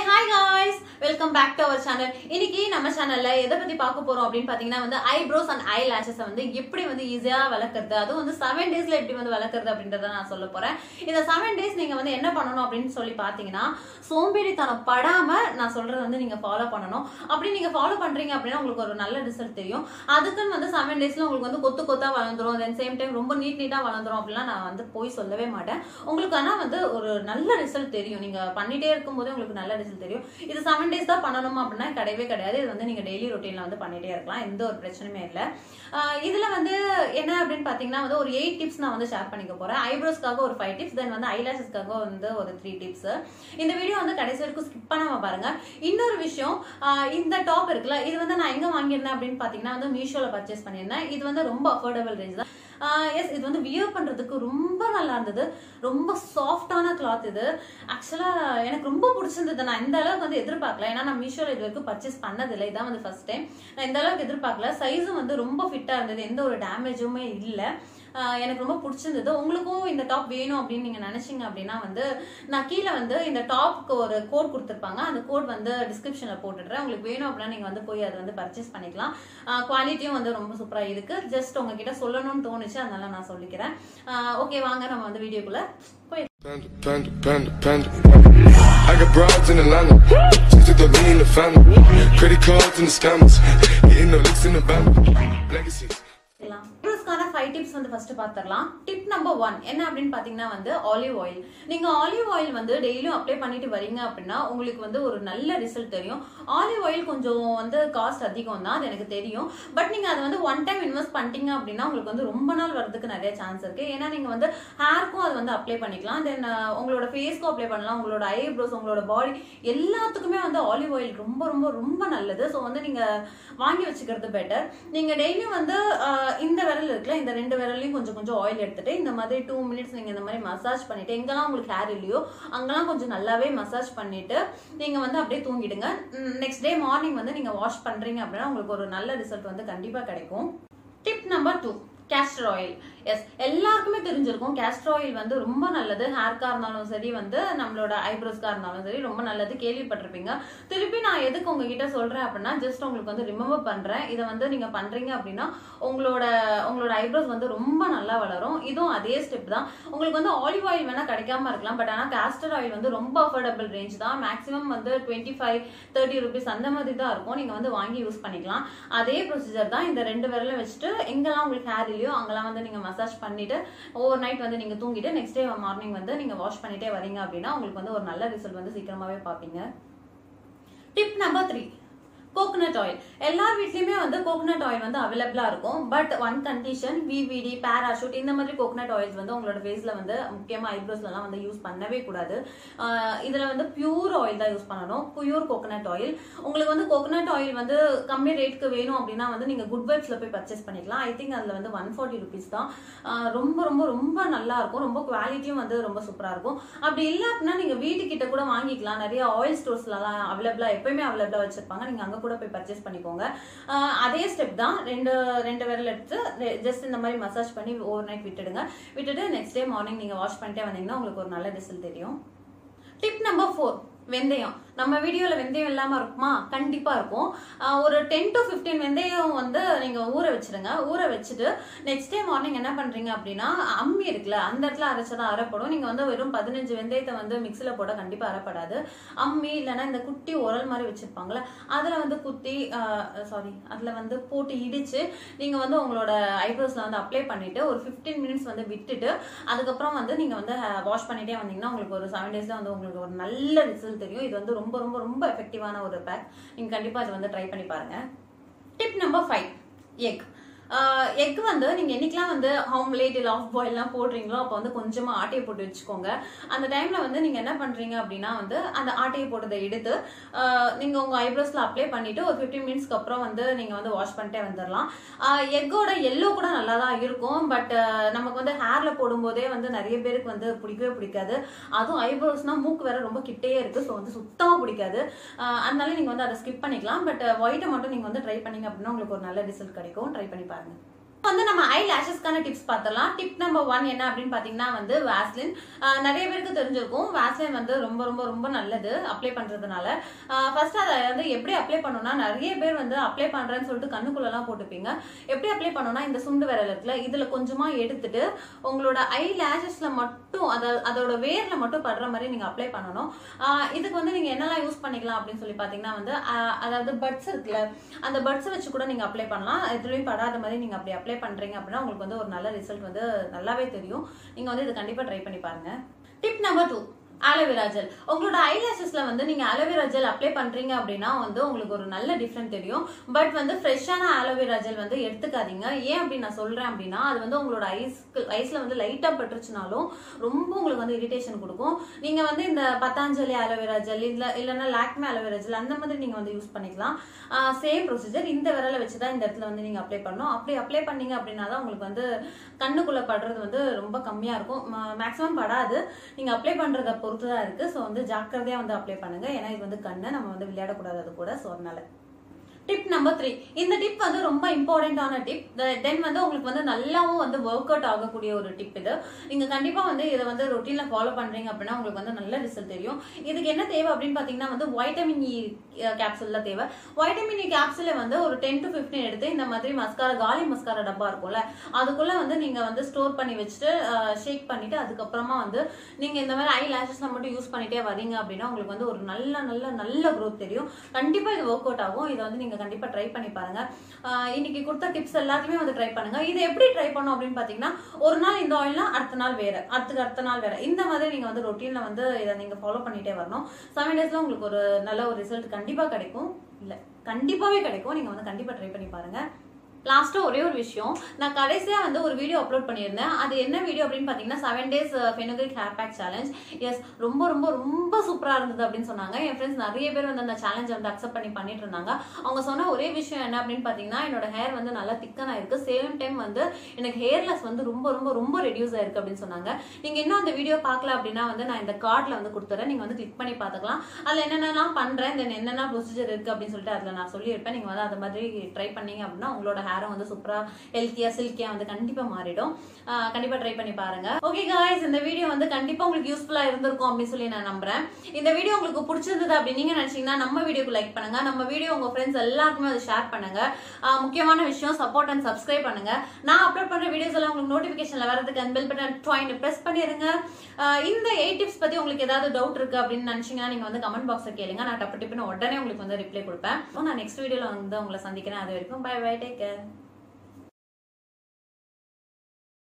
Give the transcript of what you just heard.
Hi guys welcome back to our channel இன்னைக்கு நம்ம சேனல்ல எதை பத்தி பார்க்க போறோம் அப்படின்னு பாத்தீங்கன்னா வந்து ஐப்ரோஸ் அண்ட் ஐ லேஷஸ் வந்து எப்படி வந்து ஈஸியா வளர்க்கறது அதுவும் வந்து செவன் டேஸ்ல எப்படி வந்து வளர்க்கறது அப்படின்றத நான் சொல்ல போறேன் இந்த செவன் டேஸ் நீங்க வந்து என்ன பண்ணணும் அப்படின்னு சொல்லி பாத்தீங்கன்னா சோம்பேறித்தனம் படாம நான் சொல்றது வந்து நீங்க ஃபாலோ பண்ணணும் அப்படி நீங்க ஃபாலோ பண்றீங்க அப்படின்னா உங்களுக்கு ஒரு நல்ல ரிசல்ட் தெரியும் அதுக்குன்னு வந்து செவன் டேஸ்ல உங்களுக்கு வந்து கொத்து கொத்தா வளர்ந்துரும் தென் சேம் டைம் ரொம்ப நீட் நீட்டா வளர்ந்துரும் அப்படிலாம் நான் வந்து போய் சொல்லவே மாட்டேன் உங்களுக்கு ஆனா வந்து ஒரு நல்ல ரிசல்ட் தெரியும் நீங்க பண்ணிட்டே இருக்கும்போதே உங்களுக்கு நல்ல ரிசல்ட் தெரியும் இது செவன் டேஸ் தான் பண்ணணுமா அப்படின்னா கிடையவே கிடையாது இது வந்து நீங்க டெய்லி ரொட்டீன்ல வந்து பண்ணிட்டே இருக்கலாம் எந்த ஒரு பிரச்சனையுமே இல்லை ஆஹ் இதுல வந்து என்ன அப்படின்னு பாத்தீங்கன்னா வந்து ஒரு எயிட் டிப்ஸ் நான் வந்து ஷேர் பண்ணிக்க போறேன் ஐப்ரோஸ்க்காக ஒரு ஃபைவ் டிப்ஸ் தென் வந்து ஐலாஷஸ்க்காக வந்து ஒரு த்ரீ டிப்ஸ் இந்த வீடியோ வந்து கடைசி வரைக்கும் ஸ்கிப் பண்ணாம பாருங்க இன்னொரு விஷயம் ஆஹ் இந்த டாப் இருக்குல்ல இது வந்து நான் எங்க வாங்கியிருந்தேன் அப்படின்னு பாத்தீங்கன்னா வந்து மீஷோல பர்ச்சேஸ் பண்ணியிருந்தேன் இது வந்து ரொம்ப அஃபோர்டபுள் ரேஞ்ச் தான் எஸ் இது வந்து வியர் பண்றதுக்கு ரொம்ப நல்லா இருந்தது ரொம்ப சாஃப்டான கிளாத் இது ஆக்சுவலா எனக்கு ரொம்ப பிடிச்சிருந்தது நான் இந்த அளவுக்கு வந்து எதிர்பார்க்கல ஏன்னா நான் மீஷோல இது வரைக்கும் பர்ச்சேஸ் பண்ணதில்லை இதான் வந்து ஃபர்ஸ்ட் டைம் நான் இந்த அளவுக்கு எதிர்பார்க்கல சைஸும் வந்து ரொம்ப ஃபிட்டா இருந்தது எந்த ஒரு டேமேஜுமே இல்லை ஆஹ் எனக்கு ரொம்ப பிடிச்சிருந்தது உங்களுக்கும் இந்த டாப் வேணும் அப்படின்னு நீங்க நினைச்சீங்க அப்படின்னா வந்து நான் கீழே வந்து இந்த டாப்க்கு ஒரு கோட் கொடுத்துருப்பாங்க அந்த கோட் வந்து டிஸ்கிரிப்ஷன்ல போட்டுடுறேன் உங்களுக்கு வேணும் அப்படின்னா நீங்க வந்து போய் அதை வந்து பர்ச்சேஸ் பண்ணிக்கலாம் குவாலிட்டியும் வந்து ரொம்ப சூப்பரா இருக்கு ஜஸ்ட் உங்ககிட்ட சொல்லணும்னு தோணுச்சு அதனால நான் சொல்லிக்கிறேன் ஓகே வாங்க நம்ம வந்து வீடியோக்குள்ள போய் Panda, panda, panda, panda. I got broads in Atlanta. Just took the lean in the family. Credit cards and the scammers. Hitting the licks in the band. Legacies. ஐப்ரோஸ்க்கான ஃபைவ் டிப்ஸ் வந்து first பார்த்துடலாம் tip number one என்ன அப்படின்னு பார்த்தீங்கன்னா வந்து olive oil நீங்க olive oil வந்து டெய்லியும் அப்ளை பண்ணிட்டு வரீங்க அப்படின்னா உங்களுக்கு வந்து ஒரு நல்ல ரிசல்ட் தெரியும் ஆலிவ் ஆயில் கொஞ்சம் வந்து காஸ்ட் அதிகம் தான் அது எனக்கு தெரியும் பட் நீங்க அதை வந்து ஒன் டைம் இன்வெஸ்ட் பண்ணிட்டீங்க அப்படின்னா உங்களுக்கு வந்து ரொம்ப நாள் வரதுக்கு நிறைய சான்ஸ் இருக்கு ஏன்னா நீங்க வந்து ஹேருக்கும் அது வந்து அப்ளை பண்ணிக்கலாம் தென் உங்களோட ஃபேஸ்க்கும் அப்ளை பண்ணலாம் உங்களோட ஐப்ரோஸ் உங்களோட பாடி எல்லாத்துக்குமே வந்து ஆலிவ் ஆயில் ரொம்ப ரொம்ப ரொம்ப நல்லது ஸோ வந்து நீங்க வாங்கி வச்சுக்கிறது பெட்டர் நீங்க டெய்லியும் வந்து ஆஹ், இந்த விரல் இருக்குல்ல இந்த ரெண்டு விரல்லையும் கொஞ்சம் கொஞ்சம் ஆயில் எடுத்துட்டு இந்த மாதிரி டூ மினிட்ஸ் நீங்க இந்த மாதிரி மசாஜ் பண்ணிட்டு எங்கெல்லாம் உங்களுக்கு ஹேர் இல்லையோ அங்கெல்லாம் கொஞ்சம் நல்லாவே மசாஜ் பண்ணிட்டு நீங்க வந்து அப்படியே தூங்கிடுங்க நெக்ஸ்ட் டே மார்னிங் வந்து நீங்க வாஷ் பண்றீங்க அப்படின்னா உங்களுக்கு ஒரு நல்ல ரிசல்ட் வந்து கண்டிப்பா கிடைக்கும் tip number two castor oil is எல்லாருக்குமே தெரிஞ்சிருக்கும் கேஸ்டர் ஆயில் வந்து ரொம்ப நல்லது ஹேர்க்கா இருந்தாலும் சரி வந்து நம்மளோட ஐப்ரோஸ்க்கா இருந்தாலும் சரி ரொம்ப நல்லது கேள்விப்பட்டிருப்பீங்க திருப்பி நான் எதுக்கு உங்ககிட்ட சொல்றேன் அப்படின்னா ஜஸ்ட் உங்களுக்கு வந்து ரிமெம்பர் பண்றேன் இதை வந்து நீங்க பண்றீங்க அப்படின்னா உங்களோட உங்களோட ஐப்ரோஸ் வந்து ரொம்ப நல்லா வளரும் இதுவும் அதே ஸ்டெப் தான் உங்களுக்கு வந்து ஆலிவ் ஆயில் வேணா கிடைக்காம இருக்கலாம் பட் ஆனால் கேஸ்டர் ஆயில் வந்து ரொம்ப அஃபோர்டபுள் ரேஞ்ச் தான் மேக்ஸிமம் வந்து டுவெண்ட்டி ஃபைவ் தேர்ட்டி ருபீஸ் அந்த மாதிரி தான் இருக்கும் நீங்க வந்து வாங்கி யூஸ் பண்ணிக்கலாம் அதே ப்ரொசீஜர் தான் இந்த ரெண்டு விரல வச்சுட்டு எங்கெல்லாம் உங்களுக்கு ஹேர் இல்லையோ அங்கெல்லாம் வந்து நீங்க மசாஜ் பண்ணிட்டு ஓவர் நைட் வந்து நீங்க தூங்கிட்டு நெக்ஸ்ட் டே மார்னிங் வந்து நீங்க வாஷ் பண்ணிட்டே வரீங்க அப்படின்னா உங்களுக்கு வந்து ஒரு நல்ல ரிசல்ட் வந்து சீக்கிரமாவே பார்ப்பீங்க tip number three coconut oil எல்லா வீட்லயுமே வந்து கோகனட் ஆயில் வந்து அவைலபிளா இருக்கும் but one condition VVD Parachute இந்த மாதிரி கோகனட் ஆயில்ஸ் வந்து உங்களோட ஃபேஸ்ல வந்து முக்கியமா ஐப்ரோஸ்ல எல்லாம் வந்து யூஸ் பண்ணவே கூடாது ஆஹ் இதுல வந்து பியூர் ஆயில் தான் யூஸ் பண்ணணும் பியூர் கோகனட் ஆயில் உங்களுக்கு வந்து கோகனட் ஆயில் வந்து கம்மி ரேட்க்கு வேணும் அப்படின்னா வந்து நீங்க குட் வைப்ஸ்ல போய் பர்ச்சேஸ் பண்ணிக்கலாம் ஐ திங்க் அதுல வந்து ஒன் ஃபார்ட்டி ருபீஸ் தான் ஆஹ் ரொம்ப ரொம்ப ரொம்ப நல்லா இருக்கும் ரொம்ப குவாலிட்டியும் வந்து ரொம்ப சூப்பரா இருக்கும் அப்படி இல்லை அப்படின்னா நீங்க வீட்டுக்கிட்ட கூட வாங்கிக்கலாம் நிறைய ஆயில் ஸ்டோர்ஸ்லாம் அவைலபிளா எப்பயுமே அவைலபிளா வச்சிருப்பாங்க நீங்க அங்க கூட போய் பர்ச்சேஸ் பண்ணிக்கோங்க ஆஹ் அதே ஸ்டெப் தான் ரெண்டு ரெண்டு விரல் எடுத்து ஜஸ்ட் இந்த மாதிரி மசாஜ் பண்ணி ஓவர் நைட் விட்டுடுங்க விட்டுட்டு நெக்ஸ்ட் டே மார்னிங் நீங்க வாஷ் பண்ணிட்டே வந்தீங்கன்னா உங்களுக்கு ஒரு நல்ல ரிசல்ட் தெரியும் டிப் நம்பர் ஃபோர் வெந்தயம் நம்ம வீடியோல வெந்தயம் இல்லாம இருக்குமா கண்டிப்பா இருக்கும் ஆஹ் ஒரு டென் டு 15 வெந்தயம் வந்து நீங்க ஊற வச்சிருங்க ஊற வச்சுட்டு நெக்ஸ்ட் டே மார்னிங் என்ன பண்றீங்க அப்படின்னா அம்மி இருக்குல்ல அந்த இடத்துல அரைச்சதான் அரைப்படும் நீங்க வந்து வெறும் பதினஞ்சு வெந்தயத்தை வந்து மிக்சில போட கண்டிப்பா அரைப்படாது அம்மி இல்லைன்னா இந்த குட்டி உரல் மாதிரி வச்சிருப்பாங்கல்ல அதுல வந்து குத்தி சாரி அதுல வந்து போட்டு இடிச்சு நீங்க வந்து உங்களோட ஐப்ரோஸ்ல வந்து அப்ளை பண்ணிட்டு ஒரு 15 மினிட்ஸ் வந்து விட்டுட்டு அதுக்கப்புறம் வந்து நீங்க வந்து வாஷ் பண்ணிட்டே வந்தீங்கன்னா உங்களுக்கு ஒரு செவன் டேஸ்ல வந்து உங்களுக்கு ஒரு நல்ல ரிசல்ட் தெரியும் இது வந்து ரொம்ப ரொம்ப ரொம்ப எஃபெக்டிவான ஒரு பேக் நீங்க கண்டிப்பா இது வந்து ட்ரை பண்ணி பாருங்க tip number five egg egg வந்து நீங்க என்னைக்கெல்லாம் வந்து ஆம்லேட் இல்லை ஆஃப் பாயில்லாம் போடுறீங்களோ அப்போ வந்து கொஞ்சமா ஆட்டையை போட்டு வச்சுக்கோங்க அந்த டைம்ல வந்து நீங்க என்ன பண்றீங்க அப்படின்னா வந்து அந்த ஆட்டையை போட்டதை எடுத்து ஆஹ் நீங்க உங்க ஐப்ரோஸ்ல அப்ளை பண்ணிட்டு ஒரு 15 மினிட்ஸ்க்கு அப்புறம் வந்து நீங்க வந்து வாஷ் பண்ணிட்டே வந்துடலாம் எக்கோட எல்லோ கூட நல்லா தான் இருக்கும் பட் நமக்கு வந்து ஹேர்ல போடும்போதே வந்து நிறைய பேருக்கு வந்து பிடிக்கவே பிடிக்காது அதுவும் ஐப்ரோஸ்னா மூக்கு வேற ரொம்ப கிட்டேயே இருக்கு ஸோ வந்து சுத்தமா பிடிக்காது ஆஹ் அதனால நீங்க வந்து அதை ஸ்கிப் பண்ணிக்கலாம் பட் ஒயிட்டை மட்டும் நீங்க வந்து ட்ரை பண்ணீங்க அப்படின்னா உங்களுக்கு ஒரு நல்ல ரிசல்ட் கிடைக்கும் ட்ரை பண்ணி பாருங்க வந்து நம்ம ஐ லேஷஸ்க்கான டிப்ஸ் பார்த்தலாம் டிப் நம்பர் ஒன் என்ன அப்படின்னு பாத்தீங்கன்னா வந்து வேஸ்லின் நிறைய பேருக்கு தெரிஞ்சிருக்கும் வேஸ்லின் வந்து ரொம்ப ரொம்ப ரொம்ப நல்லது அப்ளை பண்றதுனால ஃபர்ஸ்ட் அதை வந்து எப்படி அப்ளை பண்ணணும்னா நிறைய பேர் வந்து அப்ளை பண்றேன்னு சொல்லிட்டு கண்ணுக்குள்ளலாம் போட்டுப்பீங்க எப்படி அப்ளை பண்ணணும்னா இந்த சுண்டு விரல் இருக்குல்ல இதுல கொஞ்சமா எடுத்துட்டு உங்களோட ஐ லேஷஸ்ல மட்டும் அத அதோட வேர்ல மட்டும் படுற மாதிரி நீங்க அப்ளை பண்ணணும் ஆஹ் இதுக்கு வந்து நீங்க என்னெல்லாம் யூஸ் பண்ணிக்கலாம் அப்படின்னு சொல்லி பாத்தீங்கன்னா வந்து ஆஹ் அதாவது பட்ஸ் இருக்குல்ல அந்த பட்ஸ் வச்சு கூட நீங்க அப்ளை பண்ணலாம் எதுலயும் படாத மாதிரி நீங்க அப்படி அப்ளை பண்றீங்க அப்படின்னா உங்களுக்கு வந்து ஒரு நல்ல ரிசல்ட் வந்து நல்லாவே தெரியும் நீங்க வந்து இது கண்டிப்பா ட்ரை பண்ணி பாருங்க tip number two aloe vera gel உங்களோட ஐலாஷஸ்ல வந்து நீங்க ஆலோவேரா ஜெல் அப்ளை பண்றீங்க அப்படின்னா வந்து உங்களுக்கு ஒரு நல்ல டிஃப்ரெண்ட் தெரியும் பட் வந்து ஃப்ரெஷ்ஷான ஆலோவேரா ஜெல் வந்து எடுத்துக்காதீங்க ஏன் அப்படி நான் சொல்றேன் அப்படின்னா அது வந்து உங்களோட ஐஸ்க்கு ஐஸ்ல வந்து லைட்டா பட்டுருச்சுனாலும் ரொம்ப உங்களுக்கு வந்து இரிட்டேஷன் கொடுக்கும் நீங்க வந்து இந்த பத்தாஞ்சலி ஆலோவேரா ஜெல் இல்ல இல்லைன்னா லாக்மே ஆலோவேரா ஜெல் அந்த மாதிரி நீங்க வந்து யூஸ் பண்ணிக்கலாம் சேம் ப்ரொசீஜர் இந்த விரலை வச்சு தான் இந்த இடத்துல வந்து நீங்க அப்ளை பண்ணணும் அப்படி அப்ளை பண்ணீங்க அப்படின்னா தான் உங்களுக்கு வந்து கண்ணுக்குள்ள படுறது வந்து ரொம்ப கம்மியா இருக்கும் மேக்ஸிமம் படாது நீங்க அப்ளை பண்றத பொறுத்து தான் இருக்கு ஸோ வந்து ஜாக்கிரதையா வந்து அப்ளை பண்ணுங்க ஏன்னா இது வந்து கண்ணு நம்ம வந்து விளையாடக்கூடாது அது கூட ஸோ அதனால டிப் நம்பர் த்ரீ இந்த டிப் வந்து ரொம்ப இம்பார்ட்டன்டான டிப் தென் வந்து உங்களுக்கு வந்து நல்லாவும் வந்து ஒர்க் அவுட் ஆகக்கூடிய ஒரு டிப் இது நீங்க கண்டிப்பா வந்து இதை வந்து ரொட்டீன்ல ஃபாலோ பண்றீங்க அப்படின்னா உங்களுக்கு வந்து நல்ல ரிசல்ட் தெரியும் இதுக்கு என்ன தேவை அப்படின்னு பாத்தீங்கன்னா வந்து வைட்டமின் இ கேப்சூல்ல தேவை வைட்டமின் இ கேப்சூல வந்து ஒரு டென் டு ஃபிஃப்டின் எடுத்து இந்த மாதிரி மஸ்காரா காலி மஸ்காரா டப்பா இருக்கும்ல அதுக்குள்ள வந்து நீங்க வந்து ஸ்டோர் பண்ணி வச்சுட்டு ஷேக் பண்ணிட்டு அதுக்கப்புறமா வந்து நீங்க இந்த மாதிரி ஐ லேஷஸ்ல மட்டும் யூஸ் பண்ணிட்டே வரீங்க அப்படின்னா உங்களுக்கு வந்து ஒரு நல்ல நல்ல நல்ல growth தெரியும் கண்டிப்பா இது ஒர்க் அவுட் ஆகும் இதை வந்து நீங்க கண்டிப்பா ட்ரை பண்ணி பாருங்க ஆஹ் இன்னைக்கு கொடுத்த டிப்ஸ் எல்லாத்தையுமே வந்து ட்ரை பண்ணுங்க இது எப்படி ட்ரை பண்ணும் அப்படின்னு பாத்தீங்கன்னா ஒரு நாள் இந்த ஆயில்னா அடுத்த நாள் வேற அடுத்துக்கு அடுத்த நாள் வேற இந்த மாதிரி நீங்க வந்து ரொட்டீன்ல வந்து இதை நீங்க ஃபாலோ பண்ணிட்டே வரணும் செவன் டேஸ்ல உங்களுக்கு ஒரு நல்ல ஒரு ரிசல்ட் கண்டிப்பா கிடைக்கும் இல்ல கண்டிப்பாவே கிடைக்கும் நீங்க வந்து கண்டிப்பா ட்ரை பண்ணி பாருங்க லாஸ்ட்டா ஒரே ஒரு விஷயம் நான் கடைசியா வந்து ஒரு வீடியோ அப்லோட் பண்ணியிருந்தேன் அது என்ன வீடியோ அப்படின்னு பாத்தீங்கன்னா seven days fenugreek hair pack challenge is ரொம்ப ரொம்ப ரொம்ப சூப்பரா இருந்தது அப்படின்னு சொன்னாங்க என் ஃப்ரெண்ட்ஸ் நிறைய பேர் வந்து அந்த சேலஞ்ச் வந்து அக்செப்ட் பண்ணி பண்ணிட்டு இருந்தாங்க அவங்க சொன்ன ஒரே விஷயம் என்ன அப்படின்னு பாத்தீங்கன்னா என்னோட ஹேர் வந்து நல்லா திக்கனா இருக்கு சேம் டைம் வந்து எனக்கு ஹேர்லெஸ் வந்து ரொம்ப ரொம்ப ரொம்ப ரெடியூஸ் ஆயிருக்கு அப்படின்னு சொன்னாங்க நீங்க இன்னும் அந்த வீடியோ பார்க்கல அப்படின்னா வந்து நான் இந்த கார்ட்ல வந்து கொடுத்துறேன் நீங்க வந்து கிளிக் பண்ணி பார்த்துக்கலாம் அதுல என்னென்னலாம் பண்றேன் தென் என்னென்ன ப்ரொசீஜர் இருக்கு அப்படின்னு சொல்லிட்டு அதுல நான் சொல்லியிருப்பேன் நீங்க வந்து அது மாதிரி ட்ரை பண்ணீங்க அப்படின்னா உங்களோட ஹேரும் வந்து சூப்பரா ஹெல்த்தியா சில்கியா வந்து கண்டிப்பா மாறிடும் ஆஹ் கண்டிப்பா ட்ரை பண்ணி பாருங்க ஓகே காய்ஸ் இந்த வீடியோ வந்து கண்டிப்பா உங்களுக்கு யூஸ்ஃபுல்லா இருந்திருக்கும் அப்படின்னு சொல்லி நான் நம்புறேன் இந்த வீடியோ உங்களுக்கு பிடிச்சிருந்தது அப்படின்னு நீங்க நினைச்சீங்கன்னா நம்ம வீடியோக்கு லைக் பண்ணுங்க நம்ம வீடியோ உங்க ஃப்ரெண்ட்ஸ் எல்லாருக்குமே அதை ஷேர் பண்ணுங்க ஆஹ் முக்கியமான விஷயம் சப்போர்ட் அண்ட் சப்ஸ்கிரைப் பண்ணுங்க நான் அப்லோட் பண்ற வீடியோஸ் எல்லாம் உங்களுக்கு நோட்டிபிகேஷன்ல வரதுக்கு அந்த பெல் பட்டன் ட்வாயின் பிரஸ் பண்ணிருங்க ஆஹ் இந்த எயிட் டிப்ஸ் பத்தி உங்களுக்கு ஏதாவது டவுட் இருக்கு அப்படின்னு நினைச்சீங்கன்னா நீங்க வந்து கமெண்ட் பாக்ஸ்ல கேளுங்க நான் டப்பு டிப்புன்னு உடனே உங்களுக்கு வந்து ரிப்ளை கொடுப்பேன் நான் நெக்ஸ்ட் வீடியோல வந்து உங்களை சந்திக்கிறேன் அது வரைக்கும் பை பை டேக் கேர்